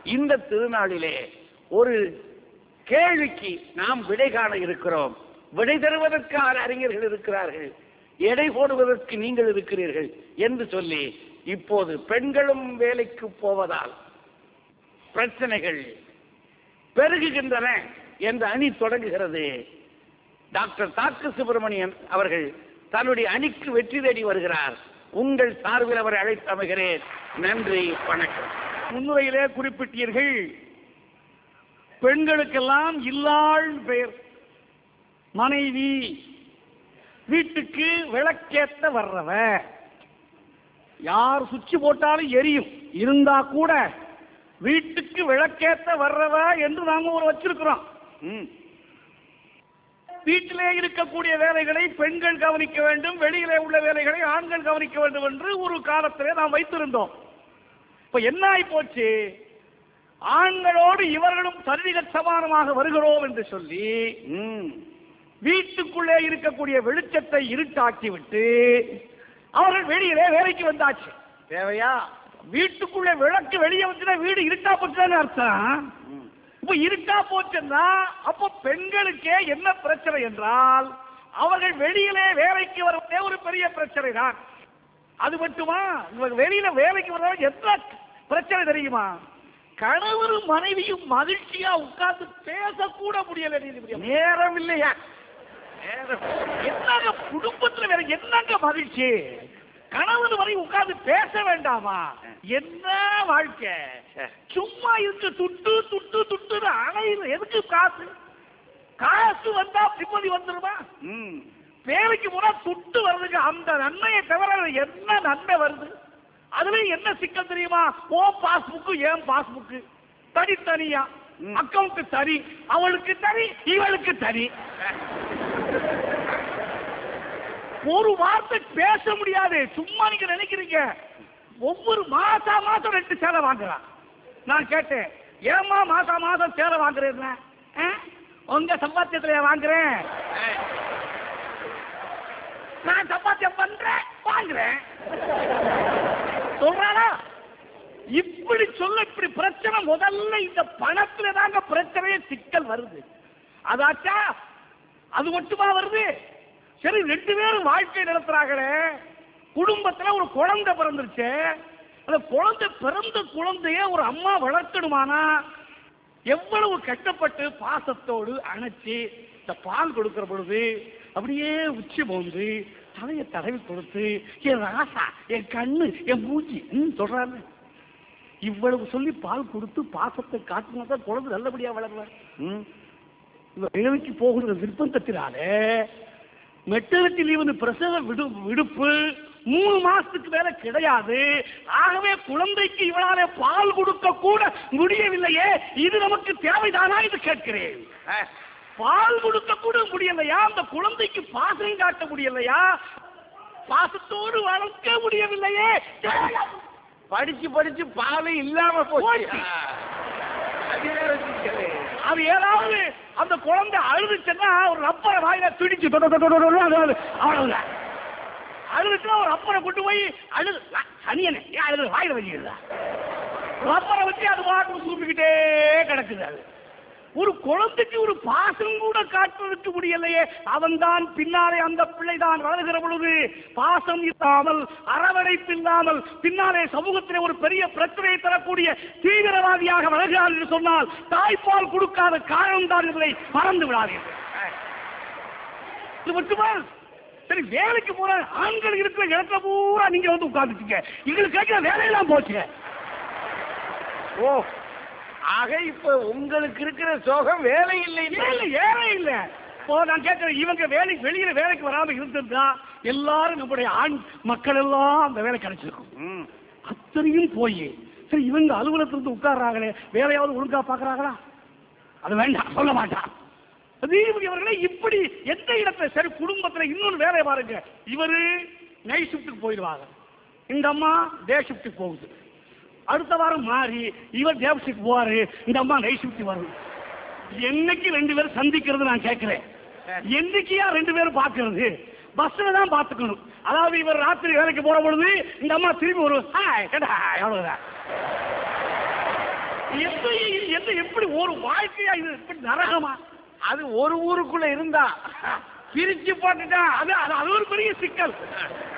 இந்த திருநாளிலே ஒரு கேள்விக்கு நாம் விடை காண இருக்கிறோம் விடை தருவதற்கான அறிஞர்கள் இருக்கிறார்கள் எடை போடுவதற்கு நீங்கள் இருக்கிறீர்கள் என்று சொல்லி இப்போது பெண்களும் வேலைக்கு போவதால் பிரச்சனைகள் பெருகுகின்றன என்ற அணி தொடங்குகிறது டாக்டர் தாக்கு சுப்பிரமணியன் அவர்கள் தன்னுடைய அணிக்கு வெற்றி தேடி வருகிறார் உங்கள் சார்பில் அவரை அழைத்து அமைகிறேன் நன்றி வணக்கம் முன்னுரையிலே குறிப்பிட்டீர்கள் பெண்களுக்கெல்லாம் இல்லாள் பெயர் மனைவி வீட்டுக்கு விளக்கேத்த வர்றவ யார் சுவிட்ச் போட்டாலும் எரியும் இருந்தா கூட வீட்டுக்கு விளக்கேத்த வர்றவ என்று நாம ஒரு வச்சிருக்கிறோம் ம். வீட்டிலே இருக்கக்கூடிய வேலைகளை பெண்கள் கவனிக்க வேண்டும் வெளியிலே உள்ள வேலைகளை ஆண்கள் கவனிக்க வேண்டும் என்று ஒரு காலத்திலே நாம் வைத்திருந்தோம் இப்ப என்ன ஆகி போச்சு ஆண்களோடு இவர்களும் சரிக சமானமாக வருகிறோம் என்று சொல்லி ம். வீட்டுக்குள்ளே இருக்கக்கூடிய வெளிச்சத்தை இருட்டாக்கி விட்டு அவர்கள் வெளியிலே வேலைக்கு வந்தாச்சு தேவையா வீட்டுக்குள்ளே விளக்கு வெளியே வந்துட்டா வீடு இருட்டா போச்சுன்னு அர்த்தம் ம். இப்ப இருட்டா போச்சுன்னா அப்போ பெண்களுக்கே என்ன பிரச்சனை என்றால் அவர்கள் வெளியிலே வேலைக்கு வருவதே ஒரு பெரிய பிரச்சனை தான் அது மட்டுமா இவங்க வெளியில வேலைக்கு வர்றவங்க என்ன பிரச்சனை தெரியுமா கணவரும் மனைவியும் மகிழ்ச்சியா உட்கார்ந்து பேசக்கூட முடியல நீதிபதி அவர்களே. நேரம் இல்லையா நேரம் என்னங்க குடும்பத்துல வேற என்னங்க மகிழ்ச்சி கணவன் வரை உட்கார்ந்து பேச வேண்டாமா என்ன வாழ்க்கை சும்மா இருந்து துட்டு துட்டு துட்டு அலையுது எதுக்கு காசு காசு வந்தா நிம்மதி வந்துருமா ம். வேலைக்கு போனா துட்டு வர்றதுக்கு அந்த நன்மையை தவிர வேற என்ன நன்மை வருது அதுலயும் என்ன சிக்கல் தெரியுமா ஓ பாஸ்புக்கு ஏன் பாஸ்புக்கு தனித்தனியா ம். அக்கவுண்ட் தனி அவளுக்கு தனி இவளுக்கு தனி ஒரு வார்த்தை பேச முடியாது சும்மா நீங்க நினைக்கிறீங்க ஒவ்வொரு மாசா மாசம் ரெண்டு சேலை வாங்குறான் நான் கேட்டேன் ஏமா மாசா மாசம் சேலை வாங்குறேன் உங்க சம்பாத்தியத்துல வாங்குறேன் நான் சம்பாத்தியம் பண்றேன் வாங்குறேன் சொல்றானா இப்படி சொல்ல இப்படி பிரச்சனை முதல்ல இந்த பணத்துல தாங்க பிரச்சனையே சிக்கல் வருது அதாச்சா அது மட்டுமா வருது சரி ரெண்டு பேரும் வாழ்க்கை நடத்துறாங்களே குடும்பத்துல ஒரு குழந்தை பிறந்துருச்சு அந்த குழந்தை பிறந்த குழந்தைய ஒரு அம்மா வளர்க்கணுமானா எவ்வளவு கஷ்டப்பட்டு பாசத்தோடு அணைச்சி இந்த பால் கொடுக்கிற பொழுது அப்படியே உச்சி போந்து தலையை தடவி கொடுத்து என் ராசா என் கண்ணு என் மூச்சு ம் சொல்றாரு இவ்வளவு சொல்லி பால் கொடுத்து பாசத்தை காட்டினா தான் குழந்தை நல்லபடியா வளர்ற ம் இந்த வேலைக்கு போகிற நிர்பந்தத்தினாலே மெட்டர்னிட்டி லீவ் பிரசவ விடு விடுப்பு மூணு மாசத்துக்கு மேல கிடையாது ஆகவே குழந்தைக்கு இவளாலே பால் கொடுக்க கூட முடியவில்லையே இது நமக்கு தேவைதானா என்று கேட்கிறேன் அஹ், பால் கொடுக்க கூட முடியலையா அந்த குழந்தைக்கு பாசம் காட்ட முடியலையா பாசத்தோடு வளர்க்க முடியவில்லையே படிச்சு படிச்சு பால் இல்லாம போச்சு போச்சு. அது வேற சிக்கலு. அது ஏதாவது அந்த குழந்தை அழுதுச்சுன்னா ஒரு ரப்பரை வாயில துடிச்சு தொட தொட தொட தொட அழுது. அவ்வளவுதான் அழுதுச்சுன்னா ஒரு ரப்பரை கொண்டு போய் அழுது அ, சனியனே ஏன் அழுது வாயில வச்சுக்கிறதா ரப்பரை வச்சு அது பாட்டு சூப்பிக்கிட்டே கிடக்குது அது ஒரு குழந்தைக்கு ஒரு பாசம் கூட காட்டுவதற்கு முடியலையே அவன்தான் பின்னாலே அந்த பிள்ளை தான் வளர்கிற பொழுது பாசம் இல்லாமல் அரவணைப்பு இல்லாமல் பின்னாலே சமூகத்திலே ஒரு பெரிய பிரச்சனையை தரக்கூடிய தீவிரவாதியாக வளர்கிறார் என்று சொன்னால் தாய்ப்பால் கொடுக்காத காரணம் தான் என்பதை மறந்து விடாதீர்கள் இது மட்டுமா சரி வேலைக்கு போற ஆண்கள் இருக்கிற இடத்துல பூரா நீங்க வந்து உட்கார்ந்துட்டீங்க எங்களுக்கு கேட்கிற வேலையெல்லாம் போச்சு ஓ ஆக இப்ப உங்களுக்கு இருக்கிற சோகம் வேலை இல்லை இல்ல இல்ல ஏழை இல்ல இப்போ நான் கேட்கிறேன் இவங்க வேலைக்கு வெளியில வேலைக்கு வராம இருந்திருந்தா எல்லாரும் நம்முடைய ஆண் மக்கள் எல்லாம் அந்த வேலை கிடைச்சிருக்கும் ம். அத்தனையும் போய் சரி இவங்க அலுவலகத்துல இருந்து உட்கார்றாங்களே வேலையாவது ஒழுங்கா பாக்குறாங்களா அது வேண்டாம் சொல்ல மாட்டான் நீதிபதி அவர்களே இப்படி எந்த இடத்துல சரி குடும்பத்துல இன்னொரு வேலையை பாருங்க இவரு நைட் ஷிஃப்ட்டுக்கு போயிடுவாங்க இந்த அம்மா டே ஷிஃப்ட்டுக்கு போகுது அடுத்த வாரம் மாறி இவர் டே ஷிஃப்ட் போவாரு இந்த அம்மா நைட் ஷிஃப்ட் வரும் என்னைக்கு ரெண்டு பேரும் சந்திக்கிறது நான் கேட்கிறேன் என்னைக்கியா ரெண்டு பேரும் பார்க்கிறது பஸ்ல தான் பார்த்துக்கணும் அதாவது இவர் ராத்திரி வேலைக்கு போற பொழுது இந்த அம்மா திரும்பி ஒரு ஹாய் கேட்டா அவ்வளவுதான் எந்த எந்த எப்படி ஒரு வாழ்க்கையா இது இப்படி நரகமா அது ஒரு ஊருக்குள்ள இருந்தா பிரிச்சு போட்டுட்டா அது அது அது ஒரு பெரிய சிக்கல்